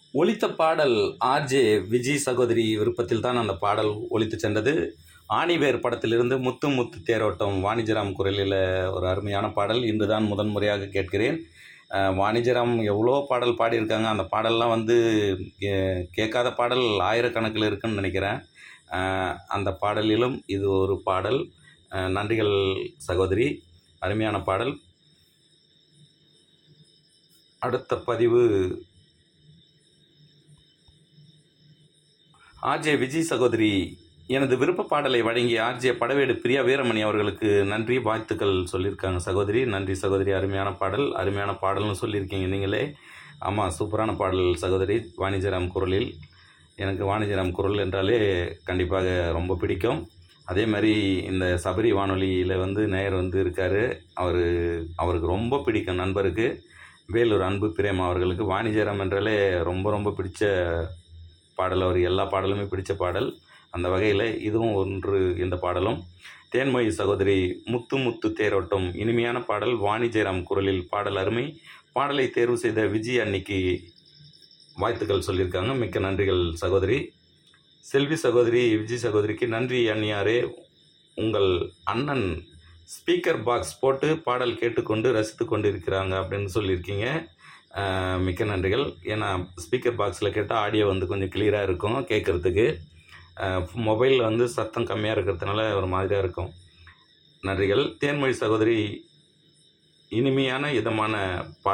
ஒலித்த பாடல் ஆர்ஜே விஜய் சகோதரி விருப்பத்தில் தான் அந்த பாடல் ஒலித்து சென்றது ஆணிவேர் படத்திலிருந்து முத்து முத்து தேரோட்டம் வாணிஜராம் குரலில் ஒரு அருமையான பாடல் இன்று தான் முதன்முறையாக கேட்கிறேன் அஹ், வாணிஜராம் எவ்வளோ பாடல் பாடியிருக்காங்க அந்த பாடல்லாம் வந்து கே- கேட்காத பாடல் ஆயிரக்கணக்கில் இருக்குன்னு நினைக்கிறேன் அஹ், அந்த பாடலிலும் இது ஒரு பாடல் அஹ், நன்றிகள் சகோதரி அருமையான பாடல் அடுத்த பதிவு ஆர்ஜே விஜய் சகோதரி எனது விருப்ப பாடலை வழங்கிய ஆர்ஜே படவேடு பிரியா வீரமணி அவர்களுக்கு நன்றி வாழ்த்துக்கள் சொல்லியிருக்காங்க சகோதரி நன்றி சகோதரி அருமையான பாடல் அருமையான பாடல்னு சொல்லியிருக்கீங்க நீங்களே ஆமாம் சூப்பரான பாடல் சகோதரி வாணிஜராம் குரலில் எனக்கு வாணிஜராம் குரல் என்றாலே கண்டிப்பாக ரொம்ப பிடிக்கும் அதே மாதிரி இந்த சபரி வானொலியில் வந்து நேயர் வந்து இருக்கார் அவர் அவருக்கு ரொம்ப பிடிக்கும் நண்பருக்கு வேலூர் அன்பு பிரேமா அவர்களுக்கு வாணிஜராம் என்றாலே ரொம்ப ரொம்ப பிடிச்ச பாடல் அவர் எல்லா பாடலுமே பிடிச்ச பாடல் அந்த வகையில் இதுவும் ஒன்று இந்த பாடலும் தேன்மொழி சகோதரி முத்து முத்து தேரோட்டம் இனிமையான பாடல் வாணி ஜெயராம் குரலில் பாடல் அருமை பாடலை தேர்வு செய்த விஜய் அன்னிக்கு வாழ்த்துக்கள் சொல்லியிருக்காங்க மிக்க நன்றிகள் சகோதரி செல்வி சகோதரி விஜய் சகோதரிக்கு நன்றி அண்ணியாரே உங்கள் அண்ணன் ஸ்பீக்கர் பாக்ஸ் போட்டு பாடல் கேட்டுக்கொண்டு ரசித்து கொண்டு இருக்கிறாங்க அப்படின்னு சொல்லியிருக்கீங்க அஹ், மிக்க நன்றிகள் ஏன்னா ஸ்பீக்கர் பாக்ஸில் கேட்டால் ஆடியோ வந்து கொஞ்சம் கிளியராக இருக்கும் கேட்குறதுக்கு மொபைலில் வந்து சத்தம் கம்மியாக இருக்கிறதுனால ஒரு மாதிரியாக இருக்கும் நன்றிகள் தேன்மொழி சகோதரி இனிமையான இதமான பாடல்